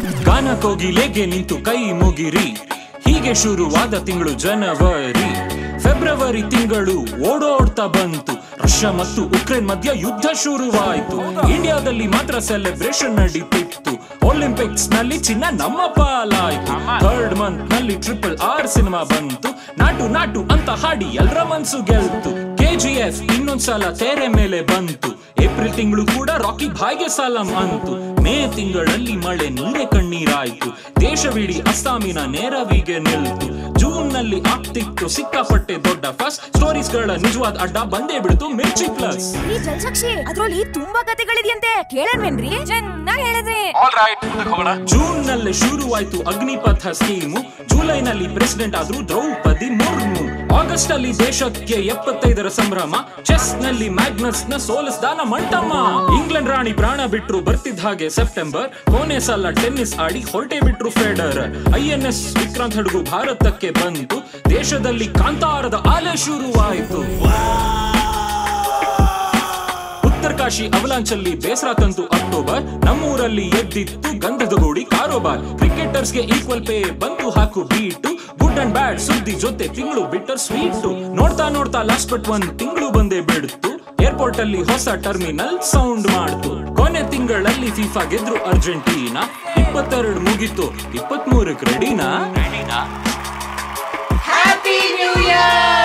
ಗಾನ ಕೋಗಿಲೆಗೆ ನಿಂತು ಕೈ ಮುಗಿರಿ ಹೀಗೆ ಶುರುವಾದ ತಿಂಗಳು ಜನವರಿ ಫೆಬ್ರವರಿ ತಿಂಗಳು ಓಡೋಡ್ತಾ ಬಂತು ರಷ್ಯಾ ಮತ್ತು ಉಕ್ರೇನ್ ಮಧ್ಯ ಯುದ್ಧ ಶುರುವಾಯಿತು ಇಂಡಿಯಾದಲ್ಲಿ ಮಾತ್ರ ಸೆಲೆಬ್ರೇಷನ್ ನಡೀತಿತ್ತು ಒಲಿಂಪಿಕ್ಸ್ ನಲ್ಲಿ ಚಿನ್ನ ನಮ್ಮ ಪಾಲಾಯ್ತು ಥರ್ಡ್ ಮಂತ್ ನಲ್ಲಿ ಟ್ರಿಪಲ್ ಆರ್ ಸಿನಿಮಾ ಬಂತು ನಾಟು ನಾಟು ಅಂತ ಹಾಡಿ ಎಲ್ರ ಮನ್ಸು ಗೆಲ್ತು ಕೆಜಿಎಫ್ ಇನ್ನೊಂದ್ಸಲ ತೆರೆ ಮೇಲೆ ಬಂತು ಏಪ್ರಿಲ್ ತಿಂಗಳು ಕೂಡ ರಾಕಿ ಭಾಯ್ಗೆ ಸಲಾಂ ಅಂತು ಮೇ ತಿಂಗಳಲ್ಲಿ ಮಳೆ ನೀರೇ ಕಣ್ಣೀರಾಯ್ತು ದೇಶವಿಡೀ ಅಸ್ಸಾಮಿನ ನೆರವಿಗೆ ನಿಲ್ತು ಜೂನ್ ನಲ್ಲಿ ಆಗ್ತಿತ್ತು ಸಿಕ್ಕಾಪಟ್ಟೆ ದೊಡ್ಡ ಫಸ್ಟ್ ಸ್ಟೋರೀಸ್ ಗಳ ನಿಜವಾದ ಅಡ್ಡ ಬಂದೇ ಬಿಡ್ತು ಮಿರ್ಚಿ ಪ್ಲಸ್ ಈ ಜಲಸಾಕ್ಷಿ ಅದ್ರಲ್ಲಿ ತುಂಬಾ ಕತೆಗಳಿದೆಯಂತೆ ಕೇಳನ್ವೇನ್ರಿ ಚೆನ್ನಾಗಿ ಹೇಳಿದ್ರಿ ಆಲ್ ರೈಟ್ ಮುಂದಕ್ಕೆ ಹೋಗೋಣ ಜೂನ್ ನಲ್ಲಿ ಶುರುವಾಯ್ತು ಅಗ್ನಿಪಥ ಸ್ಕೀಮು ಜುಲೈನಲ್ಲಿ ಪ್ರೆಸಿಡೆಂಟ್ ಆದ್ರು ದ್ರೌಪದಿ ಮುರ್ಮು ಆಗಸ್ಟ್ ಅಲ್ಲಿ ದೇಶಕ್ಕೆ ಎಪ್ಪತ್ತೈದರ ಸಂಭ್ರಮ ಚೆಸ್ ನಲ್ಲಿ ಮ್ಯಾಗ್ನಸ್ ನ ಸೋಲಿಸ್ದಾನ ಮಂಟಮ್ಮ ಇಂಗ್ಲೆಂಡ್ ರಾಣಿ ಪ್ರಾಣ ಬಿಟ್ರು ಬರ್ತಿದ್ದ ಹಾಗೆ ಸೆಪ್ಟೆಂಬರ್ ಕೊನೆ ಸಲ ಟೆನ್ನಿಸ್ ಆಡಿ ಹೊರಟೆ ಬಿಟ್ರು Federer I N S Vikrant ಹಡಗು ಭಾರತಕ್ಕೆ ಬಂತು ದೇಶದಲ್ಲಿ ಕಾಂತಾರದ ಆಲೆ ಶುರುವಾಯಿತು ಉತ್ತರ ಕಾಶಿ ಅವಲಾಂಚಲ್ಲಿ ಬೇಸರ ತಂತು ಅಕ್ಟೋಬರ್ ನಮ್ಮೂರಲ್ಲಿ ಎದ್ದಿತ್ತು ಗಂಧದ ಗೋಡಿ ಕಾರೋಬಾರ್ ಕ್ರಿಕೆಟರ್ಸ್ಗೆ ಈಕ್ವಲ್ ಪೇ ಬಂತು ಹಾಕು ಬೀಟು ಗುಡ್ ಅಂಡ್ ಬ್ಯಾಡ್ ಸುದ್ದಿ ಜೊತೆ ತಿಂಗಳು ಬಿಟ್ಟರ್ ಸ್ವೀಟು ನೋಡ್ತಾ ನೋಡ್ತಾ ಲಾಸ್ಟ್ ಬಟ್ ಒಂದ್ ತಿಂಗಳು ಬಂದೇ ಬಿಡ್ತು ಏರ್ಪೋರ್ಟ್ ಅಲ್ಲಿ ಹೊಸ ಟರ್ಮಿನಲ್ ಸೌಂಡ್ ಮಾಡ್ತು ಕೊನೆ ತಿಂಗಳಲ್ಲಿ ಫಿಫಾ ಗೆದ್ರು ಅರ್ಜೆಂಟೀನಾ ಇಪ್ಪತ್ತೆರಡು ಮುಗೀತು ಇಪ್ಪತ್ಮೂರಕ್ಕೆ ರೆಡಿನಾ Happy New Year!